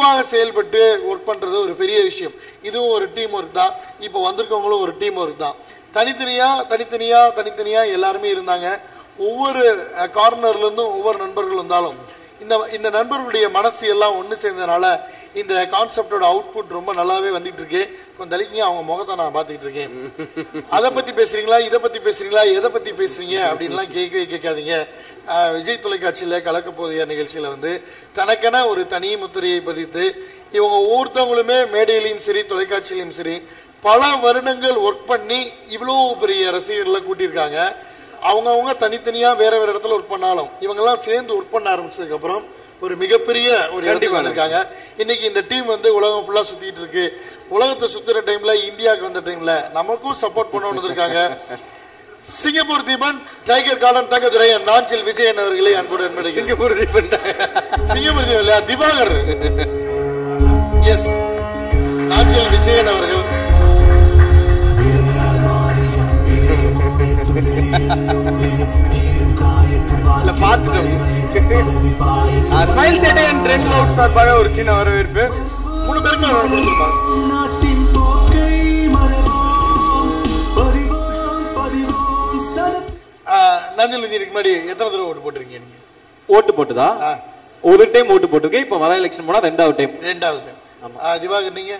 குழுவாக செயல்பட்டு ஒர்க் பண்றது ஒரு பெரிய விஷயம் இதுவும் ஒரு டீம் ஒர்க் தான் இப்போ வந்திருக்கவங்களும் ஒரு டீம் ஒர்க் தான் தனித்தனியா தனித்தனியா தனித்தனியா எல்லாருமே இருந்தாங்க ஒவ்வொரு கார்னர்ல இருந்தும் ஒவ்வொரு நண்பர்கள் வந்தாலும் இந்த இந்த நண்பர்களுடைய மனசு எல்லாம் ஒன்று சேர்ந்ததுனால இந்த கான்செப்டோட அவுட்புட் ரொம்ப நல்லாவே வந்துட்டு இருக்கு கொஞ்சம் தலிக்கிங்க அவங்க முகத்தை நான் பார்த்துக்கிட்டு இருக்கேன் அதை பத்தி பேசுறீங்களா இதை பத்தி பேசுறீங்களா எதை பத்தி பேசுறீங்க அப்படின்லாம் கேட்கவே கேட்காதீங்க ஆஹ் விஜய் தொலைக்காட்சியில கலக்க போதிய நிகழ்ச்சியில வந்து தனக்கென ஒரு தனி முத்திரையை பதித்து இவங்க ஒவ்வொருத்தவங்களுமே மேடையிலையும் சரி தொலைக்காட்சியிலையும் சரி பல வருடங்கள் ஒர்க் பண்ணி இவ்வளோ பெரிய ரசிகர்களை கூட்டியிருக்காங்க அவங்கவுங்க தனித்தனியா வேற வேற இடத்துல ஒர்க் பண்ணாலும் இவங்கெல்லாம் சேர்ந்து ஒர்க் பண்ண ஆரம்பிச்சதுக்கு அப்புறம் ஒரு மிகப்பெரிய ஒரு இடத்துக்கு வந்திருக்காங்க இன்னைக்கு இந்த டீம் வந்து உலகம் ஃபுல்லா சுத்திட்டு இருக்கு உலகத்தை சுத்துற டைம்ல இந்தியாவுக்கு வந்த டைம்ல நமக்கும் சப்போர்ட் பண்ண வந்திருக்காங்க சிங்கப்பூர் தீபன் டைகர் கார்டன் தங்கதுரையன் நாஞ்சில் விஜயன் அவர்களை அன்புடன் அன்படைக்கிறேன். சிங்கப்பூர் தீபன் சிங்கப்பூர் தீபன் இல்லையா திவாகர் எஸ் நாஞ்சில் விஜயன் அவர்கள் இல்ல பாத்துட்டோம் smile Settai and dress out சார்பாக ஒரு சின்ன வரவேற்பு மூணு பேருக்கும் கொடுத்துருப்பாங்க நாட்டின் போக்கை மறவோம் பதிவோம் பதிவோம் சரத் நாஞ்சில் விஜயனுக்கு முன்னாடி எத்தனை தடவை ஓட்டு போட்டிருக்கீங்க நீங்க ஓட்டு போட்டுதா ஆ. ஒரு டைம் ஓட்டு போட்டிருக்கேன் இப்ப வர எலெக்ஷன் போனா ரெண்டாவது டைம் ரெண்டாவது time. ஆ, திவாகர் நீங்க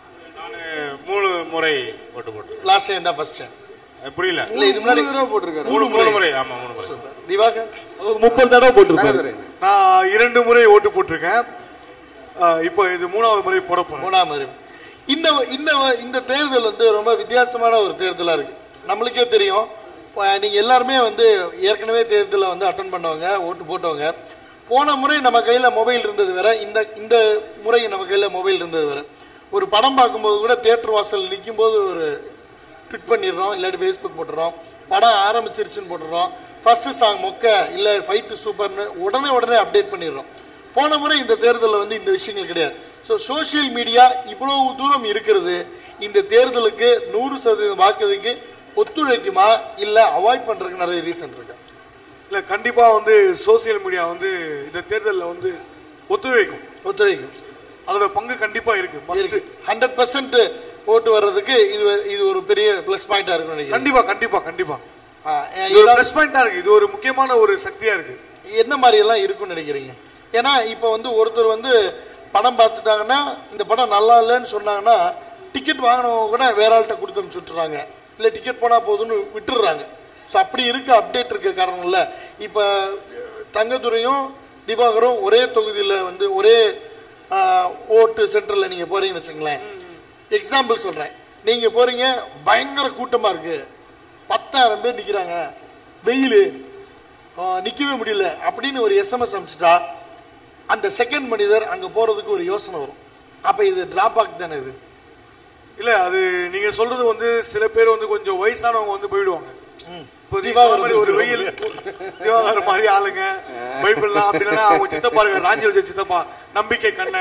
மூணு முறை ஓட்டு போட்டு லாஸ்ட் டைம் தான் ஃபர்ஸ்ட் டைம் புரியல இல்ல இது முன்னாடி போட்டிருக்காரு மூணு மூணு முறை ஆமா மூணு முறை சூப்பர் திவாகர் முப்பது தடவை போட்டிருப்பாரு நான் இரண்டு முறை ஓட்டு போட்டிருக்கேன் அஹ் இப்போ இது மூணாவது முறை போட போறேன் மூணாம் அறிவு இந்த இந்த இந்த தேர்தல் வந்து ரொம்ப வித்தியாசமான ஒரு தேர்தலா இருக்கு நம்மளுக்கே தெரியும் இப்ப நீங்க எல்லாருமே வந்து ஏற்கனவே தேர்தலில் வந்து அட்டன் பண்ணவங்க ஓட்டு போட்டவங்க போன முறை நம்ம கையில மொபைல் இருந்தது வேற இந்த இந்த முறை நம்ம கையில மொபைல் இருந்தது வேற ஒரு படம் பார்க்கும்போது கூட தியேட்டர் வாசல் நிற்கும் போது ஒரு ட்விட் பண்ணிடுறோம் இல்லாட்டி ஃபேஸ்புக் போட்டுறோம் படம் ஆரம்பிச்சிருச்சுன்னு போட்டுறோம் ஃபர்ஸ்ட் சாங் மொக்க இல்லை ஃபைட்டு சூப்பர்னு உடனே உடனே அப்டேட் பண்ணிடுறோம் போன முறை இந்த தேர்தலில் வந்து இந்த விஷயங்கள் கிடையாது ஸோ சோஷியல் மீடியா இவ்வளவு தூரம் இருக்கிறது இந்த தேர்தலுக்கு நூறு சதவீதம் வாக்குறதுக்கு ஒத்துழைக்குமா இல்லை அவாய்ட் பண்றதுக்கு நிறைய ரீசன் இருக்கு இல்ல கண்டிப்பா வந்து சோசியல் மீடியா வந்து இந்த தேர்தலில் வந்து ஒத்துழைக்கும் ஒத்துழைக்கும் அதோட பங்கு கண்டிப்பா இருக்கு Must. ஹண்ட்ரட் பர்சன்ட் ஓட்டு வர்றதுக்கு இது ஒரு- இது ஒரு பெரிய ப்ளஸ் பாயிண்டா இருக்கும் நினைக்கிறேன் கண்டிப்பா கண்டிப்பா கண்டிப்பா ஆ, இது ஒரு ஏதாவது- பிளஸ் பாயிண்டா இருக்கு இது ஒரு முக்கியமான ஒரு சக்தியா இருக்கு என்ன மாதிரி எல்லாம் இருக்கும்னு நினைக்கிறீங்க ஏன்னா இப்போ வந்து ஒருத்தர் வந்து படம் பார்த்துட்டாங்கன்னா இந்த படம் நல்லா இல்லைன்னு சொன்னாங்கன்னா டிக்கெட் வாங்கினவங்க கூட வேற ஆள்கிட்ட கொடுத்து அனுப்பிச்சுட்றாங்க இல்லை டிக்கெட் போனால் போதும்னு விட்டுடுறாங்க ஸோ அப்படி இருக்க அப்டேட் இருக்க காரணம் இல்லை இப்போ தங்கதுரையும் திவாகரும் ஒரே தொகுதியில் வந்து ஒரே ஆஹ், ஓட்டு சென்டரில் நீங்கள் போறீங்கன்னு வச்சுங்களேன் எக்ஸாம்பிள் சொல்கிறேன் நீங்கள் போறீங்க பயங்கர கூட்டமாக இருக்கு பத்தாயிரம் பேர் நிற்கிறாங்க வெயில் நிக்கவே முடியல அப்படின்னு ஒரு எஸ்எம்எஸ் அனுப்பிச்சிட்டா அந்த செகண்ட் மனிதர் அங்க போறதுக்கு ஒரு யோசனை வரும் அப்ப இது டிராபேக் தானே இது இல்ல அது நீங்க சொல்றது வந்து சில பேர் வந்து கொஞ்சம் வயசானவங்க வந்து போயிடுவாங்க இப்போ நீங்க திவாகர் சொன்ன மாதிரி ஒரு வெயில் திவாகர் மாதிரி ஆளுங்க பைபிள்லாம் அப்படின்னா அவங்க சித்தப்பா இருக்க ராஞ்சி வச்ச சித்தப்பா நம்பிக்கை கண்ண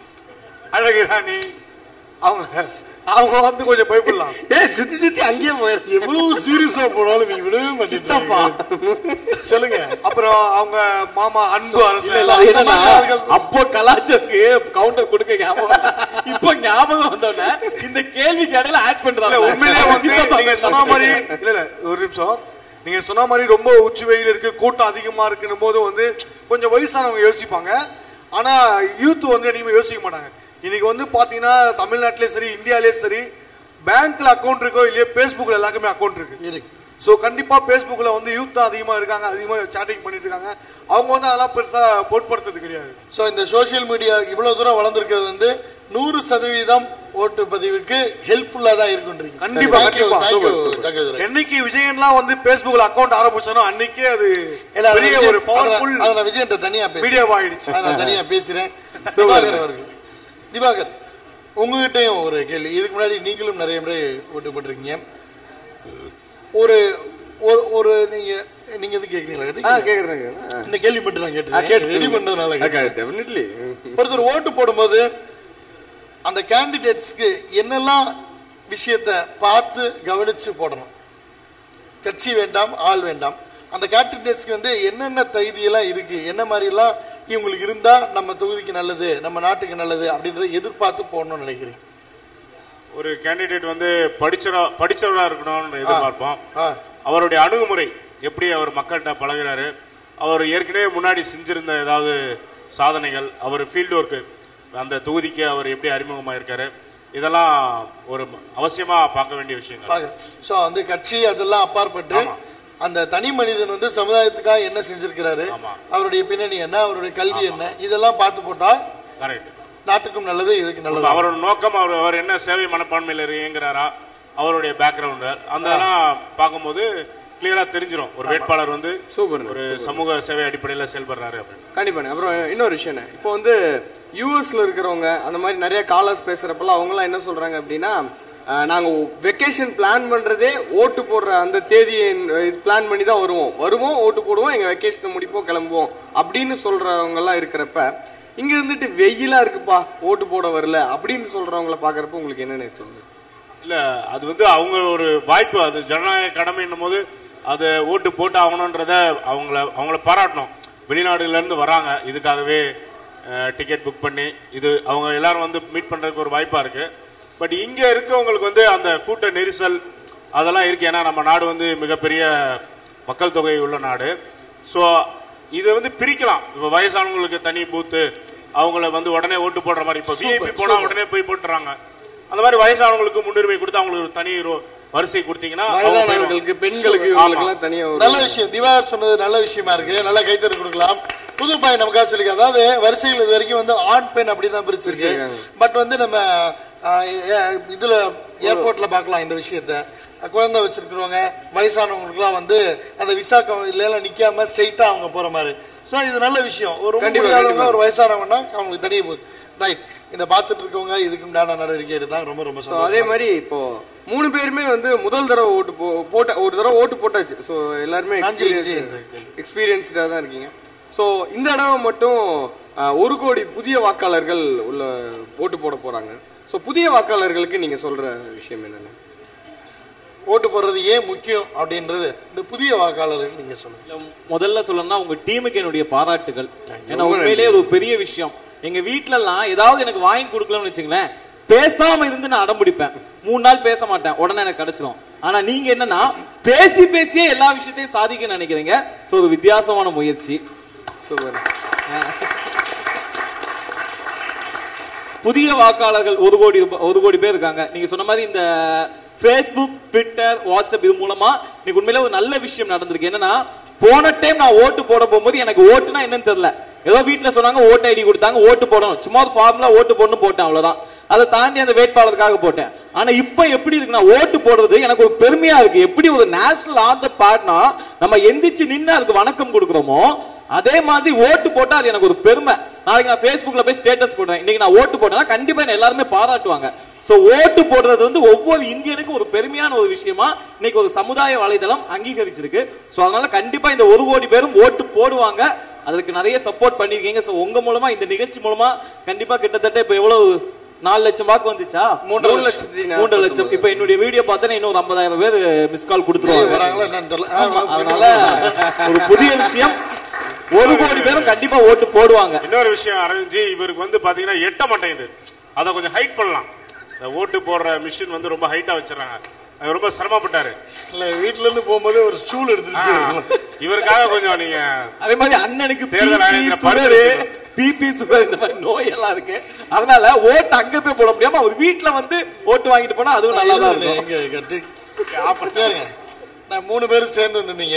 அழகு ராணி அவங்க அவங்க வந்து கொஞ்சம் பயப்படலாம் ஏ சுத்தி சுத்தி அங்கேயே போயிருக்கு எவ்வளவு சீரியஸா போனாலும் நீ விடவே மாட்டேன் சொல்லுங்க அப்புறம் அவங்க மாமா அன்பு அரசு இல்ல, இல்ல, அது என்னன்னா, அப்போ கலாச்சாரக்கு கவுண்டர் கொடுக்க ஞாபகம் இல்ல. இப்ப ஞாபகம் வந்தோடனே இந்த கேள்விக்கு இடையில ஆட் இல்ல பண்றாங்க உண்மையிலேயே வந்து நீங்க சொன்ன மாதிரி இல்ல இல்ல ஒரு நிமிஷம் நீங்க சொன்ன மாதிரி ரொம்ப உச்சி வெயில் இருக்கு கூட்டம் அதிகமா இருக்குன்னும் போது வந்து கொஞ்சம் வயசானவங்க யோசிப்பாங்க ஆனா யூத் வந்து என்னைக்குமே யோசிக்க மாட்டாங்க இன்னைக்கு வந்து பாத்தீங்கன்னா தமிழ்நாட்டிலே சரி இந்தியாலே சரி பேங்க்ல அக்கௌண்ட் இருக்கோ இல்லையோ பேஸ்புக்ல எல்லாருக்குமே அக்கௌண்ட் இருக்கு இருக்கு சோ கண்டிப்பா பேஸ்புக்ல வந்து யூத் தான் அதிகமா இருக்காங்க அதிகமா சேட்டிங் பண்ணிட்டு இருக்காங்க அவங்க வந்து அதெல்லாம் பெருசா பொருட்படுத்துறது கிடையாது சோ இந்த சோஷியல் மீடியா இவ்வளவு தூரம் வளர்ந்துருக்கிறது வந்து நூறு சதவீதம் ஓட்டு பதிவுக்கு ஹெல்ப்ஃபுல்லா தான் இருக்குன்றீங்க கண்டிப்பா, Thank you, கண்டிப்பா. thank you, Super, super. thank you, Durai. என்னைக்கு விஜயன்லாம் வந்து பேஸ்புக்ல அக்கௌண்ட் ஆரம்பிச்சானோ அன்னைக்கே அது இல்ல, அதை பெரிய விஜய்- ஒரு பவர்ஃபுல் அதை நான் விஜயன்ட்ட தனியா பேசுறேன் மீடியாவா ஆயிடுச்சு அதை நான் தனியா பேசுறேன் திவாகர் அவர்கள் திவாகர் உங்ககிட்டயும் ஒரு கேள்வி இதுக்கு முன்னாடி நீங்களும் நிறைய முறை ஓட்டு போட்டிருக்கீங்க ஒரு ஒரு ஒரு நீங்க நீங்க எது கேக்குறீங்களா கேக்குறாங்க இந்த கேள்வி மட்டும் நான் கேட்டேன் ரெடி பண்றதுனால கேட்டேன். டெஃபினெட்லி ஒருத்தர் ஓட்டு போடும்போது அந்த கேண்டிடேட்ஸ்க்கு என்னெல்லாம் விஷயத்த பார்த்து கவனிச்சு போடணும் கட்சி வேண்டாம் ஆள் வேண்டாம் அந்த கேண்டிடேட்ஸ்க்கு வந்து என்னென்ன தகுதியெல்லாம் இருக்கு என்ன மாதிரி எல்லாம் இவங்களுக்கு இருந்தா நம்ம தொகுதிக்கு நல்லது நம்ம நாட்டுக்கு நல்லது அப்படின்றத எதிர்பார்த்து போடணும்னு நினைக்கிறேன் ஒரு கேண்டிடேட் வந்து படிச்சவரா படிச்சவரா இருக்கணும்னு எதிர்பார்ப்போம் ஆ. அவருடைய அணுகுமுறை எப்படி அவர் மக்கள்கிட்ட பழகுறாரு அவர் ஏற்கனவே முன்னாடி செஞ்சிருந்த ஏதாவது சாதனைகள் அவர் ஃபீல்டு ஒர்க்கு அந்த தொகுதிக்கு அவர் எப்படி அறிமுகமாயிருக்காரு இதெல்லாம் ஒரு அவசியமா பார்க்க வேண்டிய விஷயங்கள் ஸோ வந்து கட்சி அதெல்லாம் அப்பாற்பட்டு ஆமா. அந்த தனி மனிதன் வந்து சமுதாயத்துக்காக என்ன செஞ்சிருக்கிறாரு ஆமா. அவருடைய பின்னணி என்ன அவருடைய கல்வி என்ன இதெல்லாம் பார்த்து போட்டா கரெக்ட் நாட்டுக்கும் நல்லது இதுக்கு நல்லது அவரோட நோக்கம் அவர் அவர் என்ன சேவை மனப்பான்மையில் இயங்குறாரா அவருடைய பேக்ரவுண்ட் அந்த பார்க்கும்போது கிளியரா தெரிஞ்சிரும் ஒரு வேட்பாளர் வந்து சூப்பர் ஒரு சமூக சேவை அடிப்படையில் செயல்படுறாரு அப்படின்னு கண்டிப்பாண்ணே அப்புறம் இன்னொரு விஷயண்ணே இப்போ வந்து யூஎஸ்ல இருக்கிறவங்க அந்த மாதிரி நிறைய காலர்ஸ் பேசுறப்பெல்லாம் அவங்கலாம் என்ன சொல்றாங்க அப்படின்னா அஹ், நாங்க வெக்கேஷன் பிளான் பண்றதே ஓட்டு போடுற அந்த தேதியை பிளான் பண்ணி தான் வருவோம் வருவோம் ஓட்டு போடுவோம் எங்க வெக்கேஷனை முடிப்போம் கிளம்புவோம் அப்படின்னு சொல்றவங்க எல்லாம் இருக்கிறப்ப இங்க இருந்துட்டு வெயிலா இருக்குப்பா ஓட்டு போட வரல அப்படின்னு சொல்றவங்கள பாக்குறப்ப உங்களுக்கு என்னென்ன தோணுது இல்ல அது வந்து அவங்க ஒரு வாய்ப்பு அது ஜனநாயக கடமைன்னும் போது அது ஓட்டு போட்டு ஆகணுன்றத அவங்கள அவங்கள பாராட்டணும் வெளிநாடுல இருந்து வராங்க இதுக்காகவே டிக்கெட் புக் பண்ணி இது அவங்க எல்லாரும் வந்து மீட் பண்றதுக்கு ஒரு வாய்ப்பா இருக்கு பட் இங்க இருக்கவங்களுக்கு வந்து அந்த கூட்ட நெரிசல் அதெல்லாம் இருக்கு ஏன்னா நம்ம நாடு வந்து மிகப்பெரிய மக்கள் தொகை உள்ள நாடு ஸோ இதை வந்து பிரிக்கலாம் இப்போ வயசானவங்களுக்கு தனி பூத்து அவங்கள வந்து உடனே ஓட்டு போடுற மாதிரி இப்போ விஐபி போனா உடனே போய் போட்டுறாங்க அந்த மாதிரி வயசானவங்களுக்கு முன்னுரிமை கொடுத்து அவங்களுக்கு ஒரு தனி ரோ- வரிசை கொடுத்தீங்கன்னா அவங்க வயதானவர்களுக்கு போயிடுவாங்க. பெண்களுக்கு ஆமா. இவங்களுக்கெல்லாம் தனியா ஒரு நல்ல விஷயம் திவாகர் சொன்னது நல்ல விஷயமா இருக்கு நல்லா கைத்தறி கொடுக்கலாம் புது பையன் நமக்காக சொல்லி அதாவது வரிசைகள் இது வரைக்கும் வந்து ஆண் பெண் அப்படிதான் பிரிச்சிருக்கு பிரிச்சிருக்காங்க. பட் வந்து நம்ம ஆஹ், ஏ- இதுல ஏர்போர்ட்ல பார்க்கலாம் இந்த விஷயத்த குழந்தை வச்சிருக்கிறவங்க வயசானவங்களுக்குலாம் வந்து அந்த விசா இல்ல நிக்காம ஸ்ட்ரைட்டா அவங்க போற மாதிரி சோ இது நல்ல விஷயம் ஒரு ரொம்ப கண்டிப்பா, முடியாதவங்க கண்டிப்பா. ஒரு வயசானவங்கன்னா அவங்களுக்கு தனியே போகுது ரைட் இந்த பார்த்துட்டு இருக்கவங்க இதுக்கு உண்டான நடவடிக்கை எடுத்தாங்க ரொம்ப ரொம்ப So, சந்தோஷம் அதே மாதிரி இப்போ மூணு பேருமே வந்து முதல் தடவை ஓட்டு போ போட்ட ஒரு தடவை ஓட்டு போட்டாச்சு ஸோ எல்லாருமே நன்றி, நன்றி. எக்ஸ்பீரியன்ஸ்டாக தான் இருக்கீங்க ஸோ இந்த தடவை மட்டும் அஹ், ஒரு கோடி புதிய வாக்காளர்கள் உள்ள ஓட்டு போட போறாங்க ஸோ புதிய வாக்காளர்களுக்கு நீங்க சொல்ற விஷயம் என்னென்ன ஓட்டு போடுறது ஏன் முக்கியம் அப்படின்றது இந்த புதிய வாக்காளர்கள் நீங்க சொல்லுங்க இல்ல, முதல்ல சொல்லணும்னா உங்க டீமுக்கு என்னுடைய பாராட்டுகள் ஏன்னா உண்மையிலேயே அது ஒரு பெரிய விஷயம் எங்க வீட்ல எல்லாம் ஏதாவது எனக்கு வாங்கி கொடுக்கலன்னு வச்சுங்களேன் பேசாம இருந்து நான் அடம் பிடிப்பேன் மூணு நாள் பேச மாட்டேன் உடனே எனக்கு கிடைச்சிடும் ஆனா நீங்க என்னன்னா பேசி பேசியே எல்லா விஷயத்தையும் சாதிக்க நினைக்கிறீங்க சோ ஒரு வித்தியாசமான முயற்சி சூப்பர் புதிய வாக்காளர்கள் ஒரு கோடி ரூபா- ஒரு கோடி பேர் இருக்காங்க நீங்க சொன்ன மாதிரி இந்த ஃபேஸ்புக் ட்விட்டர் வாட்ஸ்அப் இது மூலமா நீங்க உண்மையில ஒரு நல்ல விஷயம் நடந்திருக்கு என்னன்னா போன டைம் நான் ஓட்டு போட போகும்போது எனக்கு ஓட்டுனா என்னன்னு தெரியல ஏதோ வீட்ல சொன்னாங்க ஓட்டு ஐடி கொடுத்தாங்க ஓட்டு போடணும் சும்மா ஒரு ஃபார்முலா ஓட்டு போடணும் போட்டேன் அவ்வளவுதான் அதை தாண்டி அந்த வேட்பாளருக்காக போட்டேன் ஆனா இப்ப எப்படி இருக்குன்னா ஓட்டு போடுறது எனக்கு ஒரு பெருமையா இருக்கு எப்படி ஒரு நேஷனல் ஆந்த பாட்னா நம்ம எந்திரிச்சு நின்னு அதுக்கு வணக்கம் கொடுக்குறோமோ அதே மாதிரி ஓட்டு போட்டா அது எனக்கு ஒரு பெருமை நாளைக்கு நான் Facebookல போய் ஸ்டேட்டஸ் போடுறேன் இன்னைக்கு நான் ஓட்டு போட்டேன்னா கண்டிப்பா என்ன எல்லாருமே பாராட்டுவாங்க சோ ஓட்டு போடுறது வந்து ஒவ்வொரு இந்தியனுக்கும் ஒரு பெருமையான ஒரு விஷயமா இன்னைக்கு ஒரு சமுதாய வலைதளம் அங்கீகரிச்சிருக்கு சோ அதனால கண்டிப்பா இந்த ஒரு கோடி பேரும் ஓட்டு போடுவாங்க அதுக்கு நிறைய சப்போர்ட் பண்ணிருக்கீங்க சோ உங்க மூலமா இந்த நிகழ்ச்சி மூலமா கண்டிப்பா கிட்டத்தட்ட இப்ப எவ்வளவு நாலு லட்சம் வாக்கு வந்துச்சா மூன்றரை மூணு லட்சம் லட்சத்தி மூன்று லட்சம் இப்ப என்னுடைய வீடியோ பார்த்தா இன்னும் ஒரு ஐம்பதாயிரம் பேர் மிஸ் கால் கொடுத்துருவாங்க வராங்களா என்னன்னு தெரியல ஆமா, ஆமா, அதனால ஒரு புதிய விஷயம் ஒரு கோடி பேரும் கண்டிப்பா ஓட்டு போடுவாங்க இன்னொரு விஷயம் அரவிந்த்ஜி இவருக்கு வந்து பாத்தீங்கன்னா எட்ட மாட்டேங்குது அதை கொஞ்சம் ஹைட் பண்ணலாம் இந்த ஓட்டு போடுற மிஷின் வந்து ரொம்ப ஹைட்டா வச்சிடறாங்க அது ரொம்ப சிரமப்பட்டாரு இல்ல வீட்ல இருந்து போகும்போது ஒரு ஸ்டூல் எடுத்துட்டு போயிருக்கணும். இவருக்காக கொஞ்சம் நீங்க அதே மாதிரி அண்ணனுக்கு தேர்தல் பிபி ஆணையத்துல சுகரு பரிந்துரை பிபி சுகர் இந்த மாதிரி நோய் எல்லாம் இருக்கு அதனால ஓட்டு அங்க போய் போட முடியாம அவர் வீட்டுல வந்து ஓட்டு வாங்கிட்டு போனா அதுவும் நல்லா தான் இல்ல, இருக்கும் எங்க கத்தி பாருங்க நான் மூணு பேரும் சேர்ந்து வந்திருந்தீங்க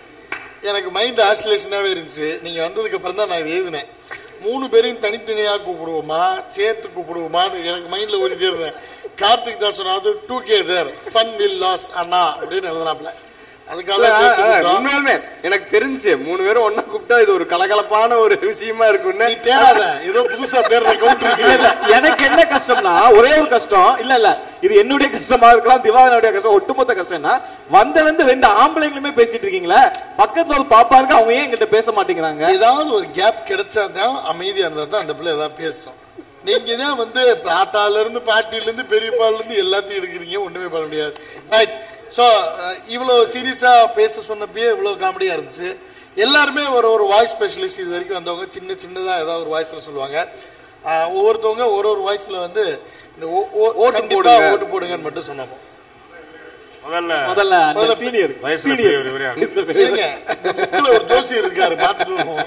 எனக்கு மைண்ட் ஆசிலேஷனாவே இருந்துச்சு நீங்க வந்ததுக்கு அப்புறம் தான் நான் இதை எழுதினேன் மூணு பேரையும் தனித்தனியா கூப்பிடுவோமா சேர்த்து கூப்பிடுவோமான்னு எனக்கு மைண்ட்ல ஓடிட்டே இருந்தேன் கார்த்திக் தான் சொன்னா அது டூ கே தேர் ஃபன் வில் லாஸ் அண்ணா அப்படின்னு எழுதினாப்ல அதுக்காக இல்ல, தான் சேர்த்து ஆ, கூப்பிட்டோம். உண்மையாலுமே எனக்கு தெரிஞ்சு மூணு பேரும் ஒண்ணா கூப்பிட்டா இது ஒரு கலகலப்பான ஒரு விஷயமா இருக்கும்னு நீ தேடாத ஏதோ புதுசா தேடுற கவுண்டர் இல்ல, இல்ல, எனக்கு என்ன கஷ்டம்னா ஒரே ஒரு கஷ்டம் இல்ல இல்ல இது என்னுடைய கஷ்டமா இருக்கலாம் திவாகரனுடைய கஷ்டம் ஒட்டுமொத்த கஷ்டம்னா வந்ததுல இருந்து ரெண்டு ஆம்பளைங்களுமே பேசிட்டு இருக்கீங்களே பக்கத்துல ஒரு பாப்பா இருக்கு அவங்க ஏன் என்கிட்ட பேச மாட்டேங்கிறாங்க ஏதாவது ஒரு கேப் கிடைச்சாதான் அமைதியா இருந்தா தான் அந்த பிள்ளை ஏதாவது பேசும் நீங்க தான் வந்து தாத்தால இருந்து பாட்டில இருந்து பெரியப்பால இருந்து எல்லாத்தையும் எடுக்கிறீங்க ஒண்ணுமே பண்ண முடியாது ரைட் ஸோ இவ்வளவு சீரியஸா பேச சொன்னப்பயே இவ்வளவு காமெடியா இருந்துச்சு எல்லாருமே ஒரு ஒரு வாய்ஸ் ஸ்பெஷலிஸ்ட் இது வரைக்கும் வந்தவங்க சின்ன சின்னதா ஏதாவது ஒரு வாய்ஸ்ல சொல்லுவாங்க ஆஹ் ஒவ்வொருத்தவங்க ஒரு ஒரு வாய்ஸ்ல வந்து இந்த ஓ- ஓ- ஓட்டு கண்டிப்பா போடுங்க. ஓட்டு போடுங்கன்னு மட்டும் சொன்னாங்க முதல்ல முதல்ல அந்த முதல்ல சீனியர் வயசுல பெரியவர் இவரே. இருங்க இந்த புக்ல ஒரு ஜோசி இருக்காரு பார்த்துட்டு வருவோம்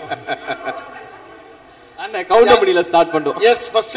அண்ணன் கவுண்டமணியில ஸ்டார்ட் பண்ணுவோம் எஸ் ஃபர்ஸ்ட்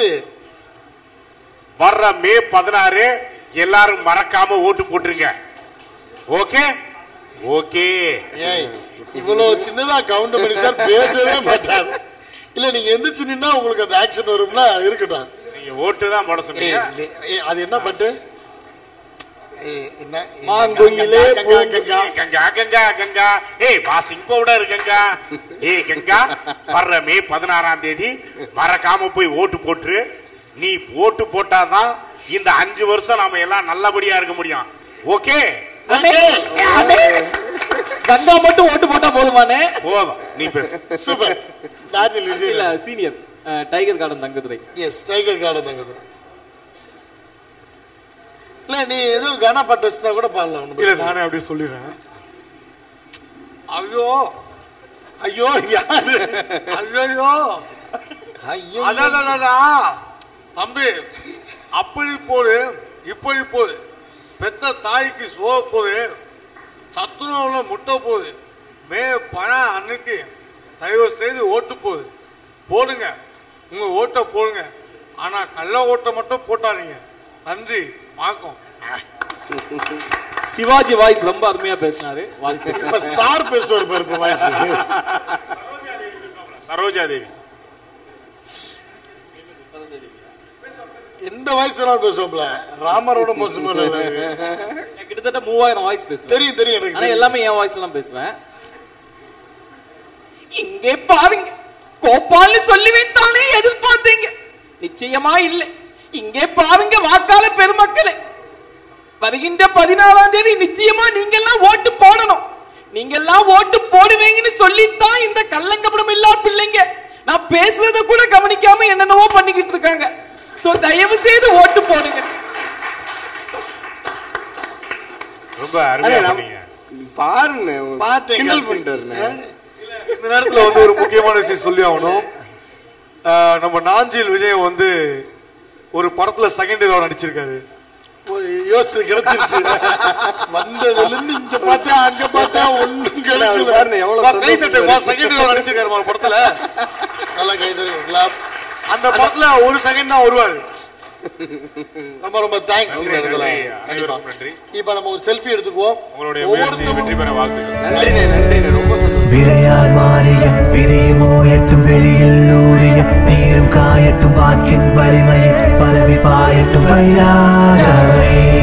வர்ற மே பதினாறு எல்லாரும் மறக்காம ஓட்டு போட்டுருங்க ஓகே ஓகே ஏய் இவ்வளவு சின்னதா கவுண்ட் பண்ணி சார் பேசவே மாட்டார் இல்ல நீங்க எந்திரிச்சு நின்னா உங்களுக்கு அந்த ஆக்ஷன் வரும்னா இருக்கட்டும் நீங்க ஓட்டு தான் போட ஏய், சொன்னீங்க நீ- ஏய், அது என்ன பட்டு ஏய், என்ன என்ன- மாங்குயிலே கங்கா, கங்கா. ஏய், கங்கா கங்கா கங்கா ஏய் வாஷிங் பவுடர் கங்கா ஏய் கங்கா வர்ற மே பதினாறாம் தேதி மறக்காம போய் ஓட்டு போட்டுரு நீ ஓட்டு போட்டாதான் இந்த அஞ்சு வருஷம் நாம எல்லாம் நல்லபடியா இருக்க முடியும் ஓகே அண்ணே, அண்ணே, கங்கா மட்டும் ஓட்டு போட்டா போதுமானே போதும் நீ பேசு சூப்பர் நாட்டில் இல்ல Vijay senior tiger garden Thangadurai yes tiger garden தங்குது இல்ல நீ எதுவும் கனா பட்டு வச்சுதான் கூட பாடலாம் ஒண்ணும் இல்ல பிரச்சனை இல்லை. நானே அப்படியே சொல்லிடுறேன் ஐயோ ஐயோ யாரு ஐயோ ஐயோ அடடடடா. தம்பி அப்படி போடு இப்படி போடு பெத்த தாய்க்கு சோக போது சத்துணவுல முட்டை போகுது மே பண அன்னைக்கு தயவு செய்து ஓட்டு போகுது போடுங்க உங்க ஓட்டை போடுங்க ஆனா கள்ள ஓட்டை மட்டும் போட்டாதீங்க நன்றி வணக்கம் சிவாஜி வாய்ஸ் ரொம்ப அருமையா பேசினாரு வாழ்க்கை இப்ப சார் பேசுவார் பாரு இப்ப வயசு சரோஜா தேவி எந்த வயசுலாம் பேசுவோம்ல ராமரோட மோசமான நான் கிட்டத்தட்ட மூவாயிரம் வாய்ஸ் பேசுவேன் தெரியும் தெரியும் எனக்கு ஆனா தெரியும். எல்லாமே என் வாய்ஸ் எல்லாம் பேசுவேன் இங்கே பாருங்க கோபால்னு சொல்லி வைத்தானே எதிர்பார்த்தீங்க நிச்சயமா இல்லை இங்கே பாருங்க வாக்காள பெருமக்களே வருகின்ற பதினாறாம் தேதி நிச்சயமா நீங்க எல்லாம் ஓட்டு போடணும் நீங்க எல்லாம் ஓட்டு போடுவீங்கன்னு சொல்லித்தான் இந்த கள்ளங்கப்படம் இல்லா பிள்ளைங்க நான் பேசுறத கூட கவனிக்காம என்னென்னவோ பண்ணிக்கிட்டு இருக்காங்க சோ தயவு செய்து ஓட்டு போடுங்க ரொம்ப அருமையா பண்ணீங்க பாருங்க பார்த்தேன், கிண்டல் பார்த்தேன். பண்ணிட்டு இந்த நேரத்துல வந்து ஒரு முக்கியமான விஷயம் சொல்லி ஆகணும் ஆஹ் நம்ம நாஞ்சில் விஜய் வந்து ஒரு படத்துல செகண்ட் ஹீரோ நடிச்சிருக்காரு ஒரு யோசிச்சு கிடைச்சிருச்சு வந்ததுல இருந்து இங்க பார்த்தா அங்க பார்த்தா ஒண்ணும் கிடைக்கல பாருங்க எவ்வளவு கை தட்டு சந்தோஷம் செகண்ட் ஹீரோ நடிச்சிருக்காரு ஒரு படத்துல நல்லா கை தருங்க கிளாப் அந்த படத்துல ஒரு செகண்ட் தான் வருவாரு ரொம்ப ரொம்ப தேங்க்ஸ் இந்த இடத்துல நன்றி. கண்டிப்பா அனைவருக்கும் நன்றி. இப்ப நம்ம ஒரு செல்ஃபி எடுத்துக்குவோம் உங்களுடைய முயற்சி வெற்றி பெற வாழ்த்துக்கள் நன்றிண்ணே நன்றிண்ணே ரொம்ப சந்தோஷம் விளையால் மாறிய பிரியுமோ எட்டும் வெளியில் ஊறிய நீரும் காயட்டும் வாக்கின் வலிமையை பரவி பாயட்டும் வைராஜாவை